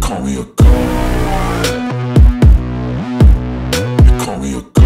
call me a god. You call me a god.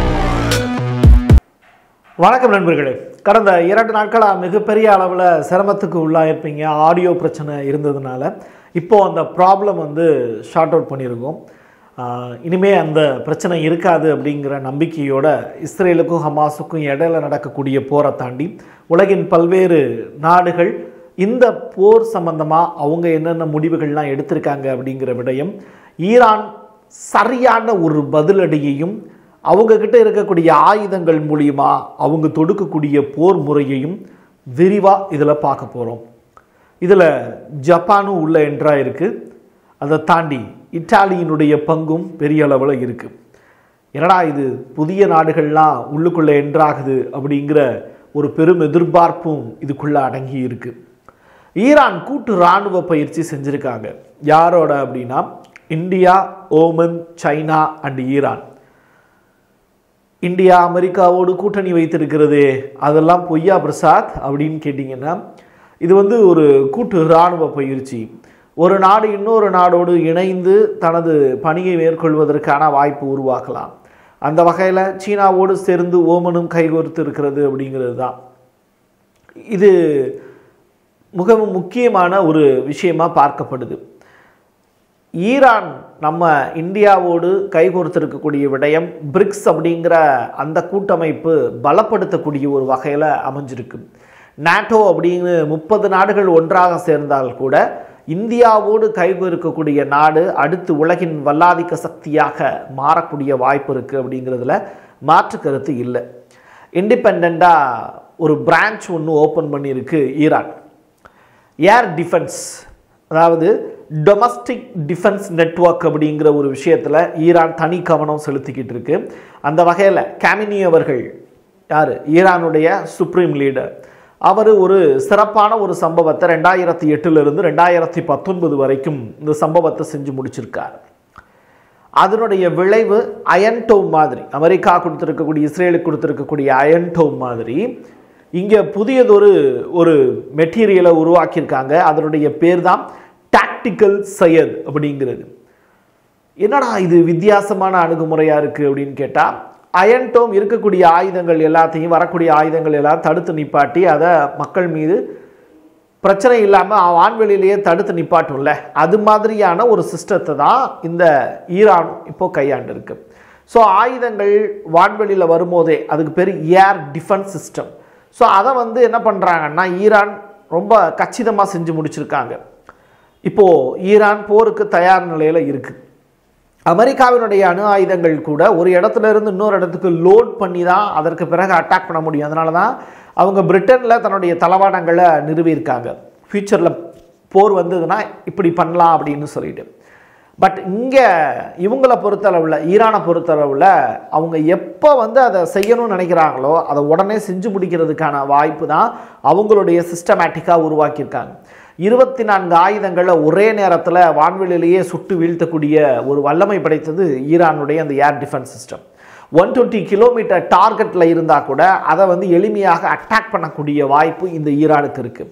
வணக்கம் நண்பர்களே கடந்த இரண்டு நாட்களாக மிகப்பெரிய அளவில் சிரமத்துக்கு உள்ளாயிருப்பீங்க ஆடியோ பிரச்சனை இருந்ததுனால இப்போது அந்த ப்ராப்ளம் வந்து ஷார்ட் அவுட் பண்ணியிருக்கோம் ஆஹ் இனிமே அந்த பிரச்சனை இருக்காது அப்படிங்கிற நம்பிக்கையோட இஸ்ரேலுக்கும் ஹமாஸுக்கும் இடையில நடக்கக்கூடிய போரை தாண்டி உலகின் பல்வேறு நாடுகள் இந்த போர் சம்பந்தமாக அவங்க என்னென்ன முடிவுகள்லாம் எடுத்திருக்காங்க அப்படிங்கிற விடயம் ஈரான் சரியான ஒரு பதிலடியையும் அவங்க கிட்ட இருக்கக்கூடிய ஆயுதங்கள் மூலியமா அவங்க தொடுக்கக்கூடிய போர் முறையையும் விரிவாக இதில் பார்க்க போகிறோம் இதில் ஜப்பானும் உள்ள என்ட்ரா இருக்கு அதை தாண்டி இத்தாலியினுடைய பங்கும் பெரிய அளவில் இருக்கு என்னடா இது புதிய நாடுகள்லாம் உள்ளுக்குள்ளே என்ட்ராகுது அப்படிங்கிற ஒரு பெரும் எதிர்பார்ப்பும் இதுக்குள்ளே அடங்கி இருக்கு ஈரான் கூட்டு இராணுவ பயிற்சி செஞ்சுருக்காங்க யாரோட அப்படின்னா India Oman China and Iran India அமெரிக்காவோடு கூட்டணி வைத்திருக்கிறது அதெல்லாம் பொய்யா பிரசாத் அப்படின்னு கேட்டிங்கன்னா இது வந்து ஒரு கூட்டு இராணுவ பயிற்சி ஒரு நாடு இன்னொரு நாடோடு இணைந்து தனது பணியை மேற்கொள்வதற்கான வாய்ப்பு உருவாக்கலாம் அந்த வகையில் சீனாவோடு சேர்ந்து ஓமனும் கைகோர்த்து இருக்கிறது அப்படிங்கிறது தான் இது மிகவும் முக்கியமான ஒரு விஷயமா பார்க்கப்படுது ஈரான் நம்ம இந்தியாவோடு கைகோர்த்திருக்கக்கூடிய விடயம் பிரிக்ஸ் அப்படிங்கிற அந்த கூட்டமைப்பு பலப்படுத்தக்கூடிய ஒரு வகையில் அமைஞ்சிருக்கு நாட்டோ அப்படின்னு முப்பது நாடுகள் ஒன்றாக சேர்ந்தால் கூட இந்தியாவோடு கைகோர்க்கக்கூடிய நாடு அடுத்து உலகின் வல்லாதிக்க சக்தியாக மாறக்கூடிய வாய்ப்பு இருக்குது அப்படிங்கிறதுல மாற்று கருத்து இல்லை இண்டிபெண்ட்டாக ஒரு பிரான்ச் ஒன்று ஓப்பன் பண்ணியிருக்கு ஈரான் ஏர் டிஃபென்ஸ் அதாவது டொமஸ்டிக் டிஃபென்ஸ் நெட்வொர்க் அப்படிங்கிற ஒரு விஷயத்தில் ஈரான் தனி கவனம் செலுத்திக்கிட்டு இருக்கு அந்த வகையில் கேமினி அவர்கள் யார் ஈரானுடைய சுப்ரீம் லீடர் அவர் ஒரு சிறப்பான ஒரு சம்பவத்தை ரெண்டாயிரத்தி எட்டுலேருந்து ரெண்டாயிரத்தி பத்தொன்பது வரைக்கும் இந்த சம்பவத்தை செஞ்சு முடிச்சிருக்கார் அதனுடைய விளைவு அயன்டோம் மாதிரி அமெரிக்கா கொடுத்துருக்கக்கூடிய இஸ்ரேலுக்கு கொடுத்துருக்கக்கூடிய அயன்டோம் மாதிரி இங்கே புதியதொரு ஒரு மெட்டீரியலை உருவாக்கியிருக்காங்க அதனுடைய பேர் தான் டாக்டிக்கல் சையத் அப்படிங்கிறது என்னடா இது வித்தியாசமான அணுகுமுறையாக இருக்குது அப்படின்னு கேட்டால் அயன்டோம் இருக்கக்கூடிய ஆயுதங்கள் எல்லாத்தையும் வரக்கூடிய ஆயுதங்கள் எல்லாம் தடுத்து நிப்பாட்டி அதை மக்கள் மீது பிரச்சனை இல்லாமல் வான்வெளியிலேயே தடுத்து நிப்பாட்டும்ல அது மாதிரியான ஒரு சிஸ்டத்தை தான் இந்த ஈரான் இப்போ கையாண்டிருக்கு ஸோ ஆயுதங்கள் வான்வெளியில் வரும்போதே அதுக்கு பேர் ஏர் டிஃபென்ஸ் சிஸ்டம் ஸோ அதை வந்து என்ன பண்ணுறாங்கன்னா ஈரான் ரொம்ப கச்சிதமாக செஞ்சு முடிச்சிருக்காங்க இப்போது ஈரான் போருக்கு தயார் நிலையில் இருக்குது அமெரிக்காவினுடைய அணு ஆயுதங்கள் கூட ஒரு இடத்துல இருந்து இன்னொரு இடத்துக்கு லோட் பண்ணி தான் அதற்கு பிறகு அட்டாக் பண்ண முடியும் அதனால தான் அவங்க பிரிட்டனில் தன்னுடைய தளவாடங்களை நிறுவியிருக்காங்க ஃப்யூச்சரில் போர் வந்ததுன்னா இப்படி பண்ணலாம் அப்படின்னு சொல்லிட்டு பட் இங்கே இவங்களை பொறுத்தளவில் ஈரானை பொறுத்தளவில் அவங்க எப்போ வந்து அதை செய்யணும்னு நினைக்கிறாங்களோ அதை உடனே செஞ்சு முடிக்கிறதுக்கான வாய்ப்பு தான் அவங்களுடைய சிஸ்டமேட்டிக்காக உருவாக்கியிருக்காங்க இருபத்தி நான்கு ஆயுதங்களை ஒரே நேரத்தில் வான்வெளியிலேயே சுட்டு வீழ்த்தக்கூடிய ஒரு வல்லமை படைத்தது ஈரானுடைய அந்த air defence system one twenty kilometre டார்கெட்டில் இருந்தால் கூட அதை வந்து எளிமையாக அட்டாக் பண்ணக்கூடிய வாய்ப்பு இந்த ஈரானுக்கு இருக்குது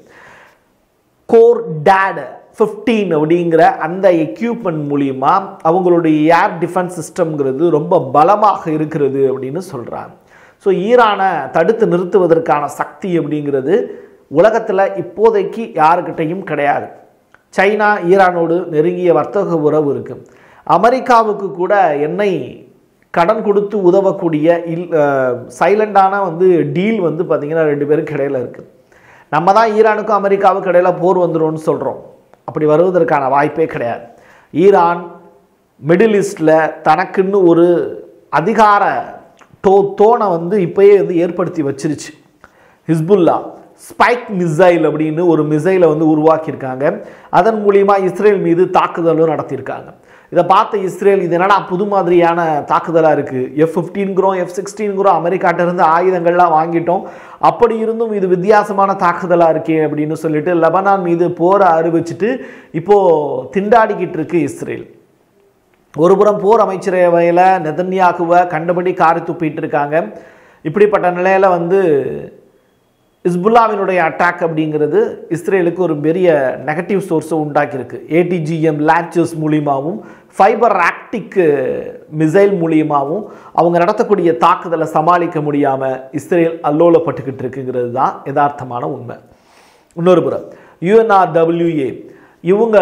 கோர் டேட் ஃபிஃப்டீன் அப்படிங்கிற அந்த எக்யூப்மெண்ட் மூலிமா அவங்களுடைய ஏர் டிஃபென்ஸ் சிஸ்டம்ங்கிறது ரொம்ப பலமாக இருக்கிறது அப்படின்னு சொல்கிறாங்க ஸோ ஈரானை தடுத்து நிறுத்துவதற்கான சக்தி அப்படிங்கிறது உலகத்தில் இப்போதைக்கு யாருக்கிட்டையும் கிடையாது சைனா ஈரானோடு நெருங்கிய வர்த்தக உறவு இருக்குது அமெரிக்காவுக்கு கூட எண்ணெய் கடன் கொடுத்து உதவக்கூடிய இல் சைலண்டான வந்து டீல் வந்து பார்த்திங்கன்னா ரெண்டு பேருக்கு இடையில இருக்குது நம்ம தான் ஈரானுக்கும் அமெரிக்காவுக்கும் இடையில போர் வந்துடும்னு சொல்கிறோம் அப்படி வருவதற்கான வாய்ப்பே கிடையாது ஈரான் மிடில் ஈஸ்டில் தனக்குன்னு ஒரு அதிகார டோ தோனை வந்து இப்போயே வந்து ஏற்படுத்தி வச்சிருச்சு ஹிஸ்புல்லா ஸ்பைக் மிசைல் அப்படின்னு ஒரு மிசைலை வந்து உருவாக்கியிருக்காங்க அதன் மூலியமா இஸ்ரேல் மீது தாக்குதலும் நடத்தியிருக்காங்க இதை பார்த்த இஸ்ரேல் இது என்னடா புது மாதிரியான தாக்குதலாக இருக்குது எஃப் ஃபிஃப்டீன்கிறோம் எஃப் சிக்ஸ்டீன்கிறோம் அமெரிக்காட்ட இருந்து ஆயுதங்கள்லாம் வாங்கிட்டோம் அப்படி இருந்தும் இது வித்தியாசமான தாக்குதலாக இருக்கே அப்படின்னு சொல்லிட்டு லெபனான் மீது போரை அறிவிச்சிட்டு இப்போது திண்டாடிக்கிட்டு இருக்கு இஸ்ரேல் ஒருபுறம் போர் அமைச்சரவையில் நெதன்யாகுவை கண்டபடி காரி துப்பிட்டு இருக்காங்க இப்படிப்பட்ட நிலையில் வந்து இஸ்புல்லாவினுடைய அட்டாக் அப்படிங்கிறது இஸ்ரேலுக்கு ஒரு பெரிய நெகட்டிவ் சோர்ஸை உண்டாக்கியிருக்கு ஏடிஜிஎம் லான்ச்சஸ் மூலியமாகவும் ஃபைபர் ஆக்டிக் மிசைல் மூலியமாகவும் அவங்க நடத்தக்கூடிய தாக்குதலை சமாளிக்க முடியாமல் இஸ்ரேல் அல்லோலப்பட்டுக்கிட்டு இருக்குங்கிறது தான் யதார்த்தமான உண்மை இன்னொரு புறம் யுஎன்ஆர்டபிள்யூஏ இவங்க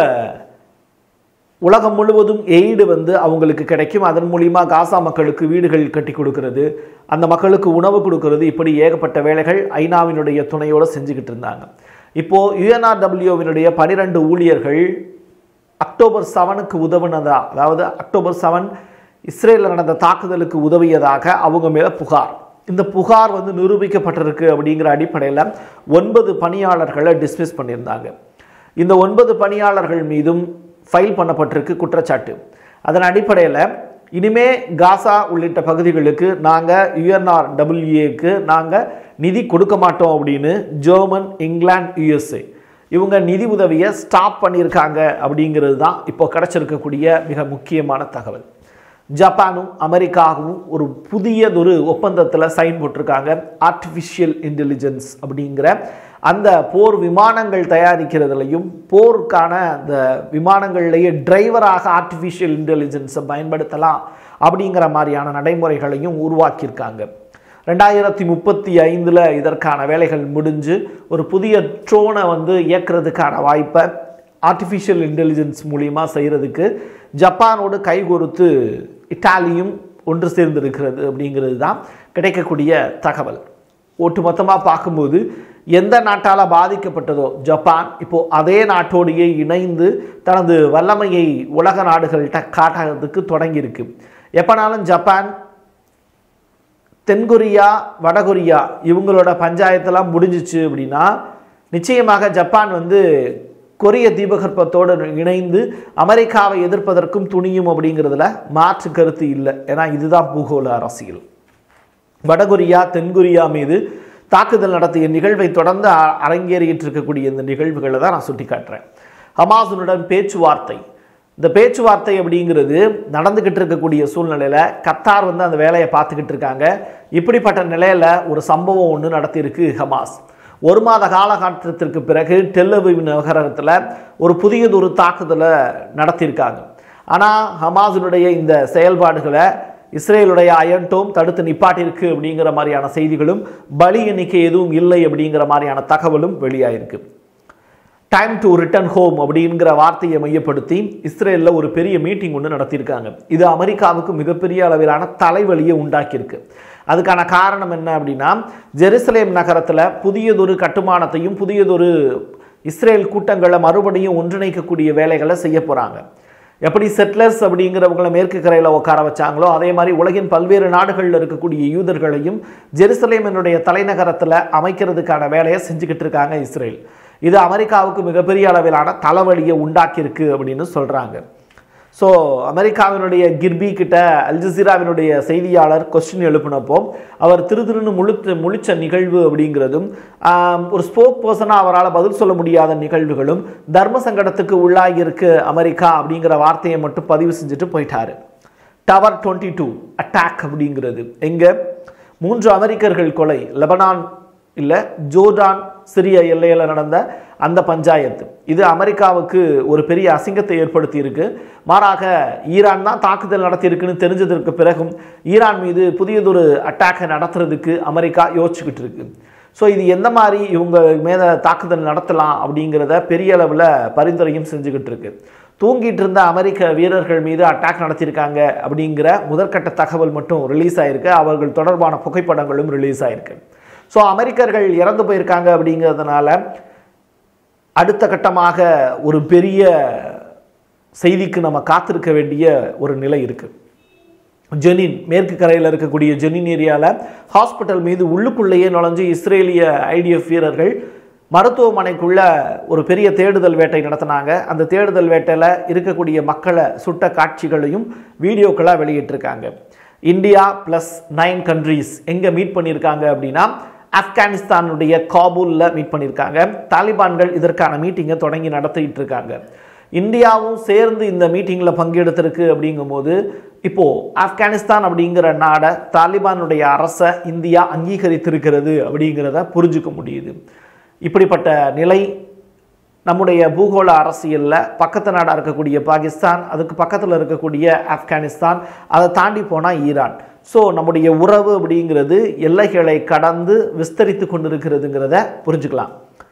உலகம் முழுவதும் எய்டு வந்து அவங்களுக்கு கிடைக்கும் அதன் மூலிமா காசா மக்களுக்கு வீடுகள் கட்டி கொடுக்கறது அந்த மக்களுக்கு உணவு கொடுக்கறது இப்படி ஏகப்பட்ட வேலைகள் ஐநாவினுடைய துணையோடு செஞ்சுக்கிட்டு இருந்தாங்க இப்போது யுஎன்ஆர்டபிள்யூவினுடைய பனிரெண்டு ஊழியர்கள் அக்டோபர் செவனுக்கு உதவுனதா அதாவது அக்டோபர் செவன் இஸ்ரேலில் நடந்த தாக்குதலுக்கு உதவியதாக அவங்க மேலே புகார் இந்த புகார் வந்து நிரூபிக்கப்பட்டிருக்கு அப்படிங்கிற அடிப்படையில் ஒன்பது பணியாளர்களை டிஸ்மிஸ் பண்ணியிருந்தாங்க இந்த ஒன்பது பணியாளர்கள் மீதும் ஃபைல் பண்ணப்பட்டிருக்கு குற்றச்சாட்டு அதன் அடிப்படையில் இனிமே காசா உள்ளிட்ட பகுதிகளுக்கு நாங்கள் யுஎன்ஆர் டபிள்யூஏக்கு நாங்கள் நிதி கொடுக்க மாட்டோம் அப்படின்னு ஜெர்மன் இங்கிலாந்து யுஎஸ்ஏ இவங்க நிதி உதவியை ஸ்டாப் பண்ணியிருக்காங்க அப்படிங்கிறது தான் இப்போ கிடச்சிருக்கக்கூடிய மிக முக்கியமான தகவல் ஜப்பானும் அமெரிக்காவும் ஒரு புதியதொரு ஒப்பந்தத்தில் சைன் போட்டிருக்காங்க ஆர்டிஃபிஷியல் இன்டெலிஜென்ஸ் அப்படிங்கிற அந்த போர் விமானங்கள் தயாரிக்கிறதுலையும் போருக்கான அந்த விமானங்கள்லேயே டிரைவராக ஆர்டிஃபிஷியல் இன்டெலிஜென்ஸை பயன்படுத்தலாம் அப்படிங்கிற மாதிரியான நடைமுறைகளையும் உருவாக்கியிருக்காங்க ரெண்டாயிரத்தி முப்பத்தி ஐந்தில் இதற்கான வேலைகள் முடிஞ்சு ஒரு புதிய ட்ரோனை வந்து இயக்கிறதுக்கான வாய்ப்பை ஆர்டிஃபிஷியல் இன்டெலிஜென்ஸ் மூலிமா செய்கிறதுக்கு ஜப்பானோடு கைகோர்த்து இட்டாலியும் ஒன்று சேர்ந்திருக்கிறது அப்படிங்கிறது தான் கிடைக்கக்கூடிய தகவல் ஒட்டுமொத்தமாக பார்க்கும்போது எந்த நாட்டால் பாதிக்கப்பட்டதோ ஜப்பான் இப்போது அதே நாட்டோடையே இணைந்து தனது வல்லமையை உலக நாடுகள்கிட்ட காட்டுறதுக்கு தொடங்கியிருக்கு எப்போனாலும் ஜப்பான் தென்கொரியா வடகொரியா இவங்களோட பஞ்சாயத்தெல்லாம் முடிஞ்சிச்சு அப்படின்னா நிச்சயமாக ஜப்பான் வந்து கொரிய தீபகற்பத்தோடு இணைந்து அமெரிக்காவை எதிர்ப்பதற்கும் துணியும் அப்படிங்கிறதுல மாற்று கருத்து இல்லை ஏன்னா இதுதான் பூகோள அரசியல் வடகொரியா தென்கொரியா மீது தாக்குதல் நடத்திய நிகழ்வை தொடர்ந்து அ- அரங்கேறிட்டு இருக்கக்கூடிய இந்த நிகழ்வுகளை தான் நான் சுட்டி காட்டுறேன் ஹமாஸுடன் பேச்சுவார்த்தை இந்த பேச்சுவார்த்தை அப்படிங்கிறது நடந்துக்கிட்டு இருக்கக்கூடிய சூழ்நிலையில் கத்தார் வந்து அந்த வேலையை பார்த்துக்கிட்டு இருக்காங்க இப்படிப்பட்ட நிலையில் ஒரு சம்பவம் ஒன்று நடத்தியிருக்கு ஹமாஸ் ஒரு மாத காலகட்டத்திற்கு பிறகு டெல்லவிவ் நகரத்தில் ஒரு புதியதொரு தாக்குதலை நடத்தியிருக்காங்க ஆனால் ஹமாஸினுடைய இந்த செயல்பாடுகளை இஸ்ரேலுடைய அயன்டோம் தடுத்து நிப்பாட்டிருக்கு அப்படிங்கிற மாதிரியான செய்திகளும் பலி எண்ணிக்கை எதுவும் இல்லை அப்படிங்கிற மாதிரியான தகவலும் வெளியாயிருக்கு டைம் டு ரிட்டர்ன் ஹோம் அப்படிங்கிற வார்த்தையை மையப்படுத்தி இஸ்ரேலில் ஒரு பெரிய மீட்டிங் ஒன்று நடத்தியிருக்காங்க இது அமெரிக்காவுக்கு மிகப்பெரிய அளவிலான தலைவலியை உண்டாக்கியிருக்கு அதுக்கான காரணம் என்ன அப்படின்னா ஜெருசலேம் நகரத்தில் புதியதொரு கட்டுமானத்தையும் புதியதொரு இஸ்ரேல் கூட்டங்களை மறுபடியும் ஒன்றிணைக்கக்கூடிய வேலைகளை செய்ய போகிறாங்க எப்படி செட்லர்ஸ் அப்படிங்கிறவங்கள மேற்கு கரையில் உட்கார வச்சாங்களோ அதே மாதிரி உலகின் பல்வேறு நாடுகளில் இருக்கக்கூடிய யூதர்களையும் ஜெருசலேமினுடைய தலைநகரத்தில் அமைக்கிறதுக்கான வேலையை செஞ்சுக்கிட்டு இருக்காங்க இஸ்ரேல் இது அமெரிக்காவுக்கு மிகப்பெரிய அளவிலான தலைவலியை உண்டாக்கியிருக்கு அப்படின்னு சொல்கிறாங்க ஸோ அமெரிக்காவினுடைய கிர்பி கிட்ட அல் ஜசீராவினுடைய செய்தியாளர் கொஸ்டின் எழுப்பினப்போ அவர் திரு திருன்னு முழுத்து முழிச்ச நிகழ்வு அப்படிங்கிறதும் ஆம், ஒரு ஸ்போக் பர்சனாக அவரால் பதில் சொல்ல முடியாத நிகழ்வுகளும் தர்ம சங்கடத்துக்கு உள்ளாகி இருக்கு அமெரிக்கா அப்படிங்கிற வார்த்தையை மட்டும் பதிவு செஞ்சுட்டு போயிட்டாரு டவர் டுவெண்ட்டி டூ அட்டாக் அப்படிங்கிறது எங்கே மூன்று அமெரிக்கர்கள் கொலை லெபனான் இல்லை ஜோர்டான் சிரிய எல்லையில் நடந்த அந்த பஞ்சாயத்து இது அமெரிக்காவுக்கு ஒரு பெரிய அசிங்கத்தை ஏற்படுத்தி இருக்கு மாறாக ஈரான் தான் தாக்குதல் நடத்தியிருக்குன்னு தெரிஞ்சதற்கு பிறகும் ஈரான் மீது புதியதொரு அட்டாக்கை நடத்துறதுக்கு அமெரிக்கா யோசிச்சுக்கிட்டு இருக்கு ஸோ இது எந்த மாதிரி இவங்க மேலே தாக்குதல் நடத்தலாம் அப்படிங்கிறத பெரிய அளவில் பரிந்துரையும் செஞ்சுக்கிட்டு இருக்கு தூங்கிட்டு இருந்த அமெரிக்க வீரர்கள் மீது அட்டாக் நடத்தியிருக்காங்க அப்படிங்கிற முதற்கட்ட தகவல் மட்டும் ரிலீஸ் ஆயிருக்கு அவர்கள் தொடர்பான புகைப்படங்களும் ரிலீஸ் ஆயிருக்கு ஸோ அமெரிக்கர்கள் இறந்து போயிருக்காங்க அப்படிங்கிறதுனால அடுத்த கட்டமாக ஒரு பெரிய செய்திக்கு நம்ம காத்திருக்க வேண்டிய ஒரு நிலை இருக்குது ஜெனின் மேற்கு கரையில் இருக்கக்கூடிய ஜெனின் ஏரியாவில் ஹாஸ்பிட்டல் மீது உள்ளுக்குள்ளேயே நுழைஞ்சு இஸ்ரேலிய ஐடிஎஃப் வீரர்கள் மருத்துவமனைக்குள்ள ஒரு பெரிய தேடுதல் வேட்டை நடத்தினாங்க அந்த தேடுதல் வேட்டையில் இருக்கக்கூடிய மக்களை சுட்ட காட்சிகளையும் வீடியோக்களாக வெளியிட்டிருக்காங்க இந்தியா ப்ளஸ் நைன் கண்ட்ரீஸ் எங்கே மீட் பண்ணியிருக்காங்க அப்படின்னா ஆப்கானிஸ்தானுடைய காபூலில் மீட் பண்ணியிருக்காங்க தாலிபான்கள் இதற்கான மீட்டிங்கை தொடங்கி நடத்திட்டு இருக்காங்க இந்தியாவும் சேர்ந்து இந்த மீட்டிங்கில் பங்கெடுத்திருக்கு அப்படிங்கும்போது இப்போது ஆப்கானிஸ்தான் அப்படிங்கிற நாடை தாலிபானுடைய அரசை இந்தியா அங்கீகரித்திருக்கிறது அப்படிங்கிறத புரிஞ்சுக்க முடியுது இப்படிப்பட்ட நிலை நம்முடைய பூகோள அரசியலில் பக்கத்து நாடாக இருக்கக்கூடிய பாகிஸ்தான் அதுக்கு பக்கத்தில் இருக்கக்கூடிய ஆப்கானிஸ்தான் அதை தாண்டி போனால் ஈரான் ஸோ நம்முடைய உறவு அப்படிங்கிறது எல்லைகளை கடந்து விஸ்தரித்து கொண்டிருக்கிறதுங்கிறத புரிஞ்சுக்கலாம்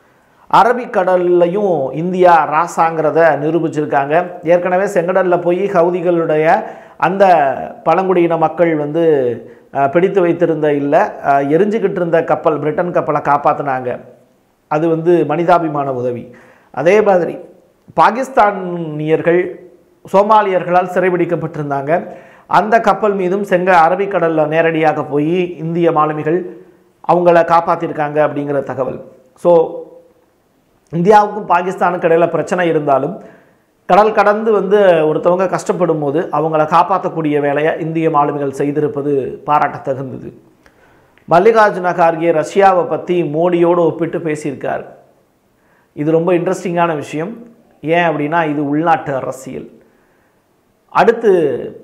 அரபிக்கடல்லையும் இந்தியா ராசாங்கிறத நிரூபிச்சிருக்காங்க ஏற்கனவே செங்கடலில் போய் ஹவுதிகளுடைய அந்த பழங்குடியின மக்கள் வந்து அஹ், பிடித்து வைத்திருந்த இல்லை அஹ், எரிஞ்சுக்கிட்டு இருந்த கப்பல் பிரிட்டன் கப்பலை காப்பாற்றினாங்க அது வந்து மனிதாபிமான உதவி அதே மாதிரி பாகிஸ்தானியர்கள் சோமாலியர்களால் சிறைபிடிக்கப்பட்டிருந்தாங்க அந்த கப்பல் மீதும் செங்க அரபிக்கடலில் நேரடியாக போய் இந்திய மாலுமிகள் அவங்கள காப்பாற்றிருக்காங்க அப்படிங்கிற தகவல் ஸோ இந்தியாவுக்கும் பாகிஸ்தானுக்கு இடையில பிரச்சனை இருந்தாலும் கடல் கடந்து வந்து ஒருத்தவங்க கஷ்டப்படும் போது அவங்கள காப்பாற்றக்கூடிய வேலையை இந்திய மாலுமிகள் செய்திருப்பது பாராட்டத்தகுந்தது மல்லிகார்ஜுன கார்கே ரஷ்யாவை பற்றி மோடியோடு ஒப்பிட்டு பேசியிருக்கார் இது ரொம்ப இன்ட்ரெஸ்டிங்கான விஷயம் ஏன் அப்படின்னா இது உள்நாட்டு அரசியல் அடுத்து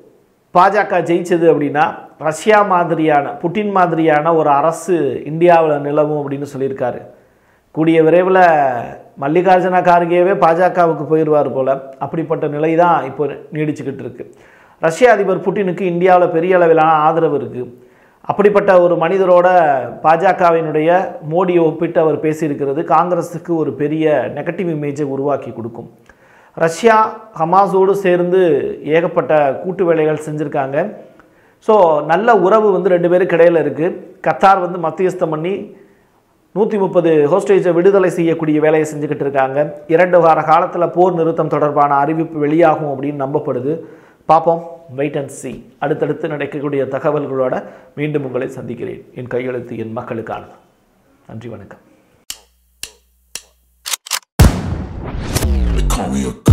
பாஜக ஜெயிச்சது அப்படின்னா ரஷ்யா மாதிரியான புட்டின் மாதிரியான ஒரு அரசு இந்தியாவில் நிலவும் அப்படின்னு சொல்லியிருக்காரு கூடிய விரைவில் மல்லிகார்ஜுன கார்கேவே பாஜகவுக்கு போயிடுவார் போல அப்படிப்பட்ட நிலை தான் இப்போ நீடிச்சுக்கிட்டு இருக்கு ரஷ்ய அதிபர் புட்டினுக்கு இந்தியாவில் பெரிய அளவிலான ஆதரவு இருக்குது அப்படிப்பட்ட ஒரு மனிதரோட பாஜகவினுடைய மோடியை ஒப்பிட்டு அவர் பேசியிருக்கிறது காங்கிரஸுக்கு ஒரு பெரிய நெகட்டிவ் இமேஜை உருவாக்கி கொடுக்கும் ரஷ்யா ஹமாஸோடு சேர்ந்து ஏகப்பட்ட கூட்டு வேலைகள் செஞ்சுருக்காங்க ஸோ நல்ல உறவு வந்து ரெண்டு பேருக்கு இடையில இருக்குது கத்தார் வந்து மத்தியஸ்தம் பண்ணி நூற்றி முப்பது ஹோஸ்டேஜை விடுதலை செய்யக்கூடிய வேலையை செஞ்சுக்கிட்டு இருக்காங்க இரண்டு வார காலத்தில் போர் நிறுத்தம் தொடர்பான அறிவிப்பு வெளியாகும் அப்படின்னு நம்பப்படுது பார்ப்போம் வெயிட் அண்ட் சி அடுத்தடுத்து நடக்கக்கூடிய தகவல்களோட மீண்டும் உங்களை சந்திக்கிறேன் என் கையெழுத்து என் மக்களுக்கான நன்றி வணக்கம் They call me a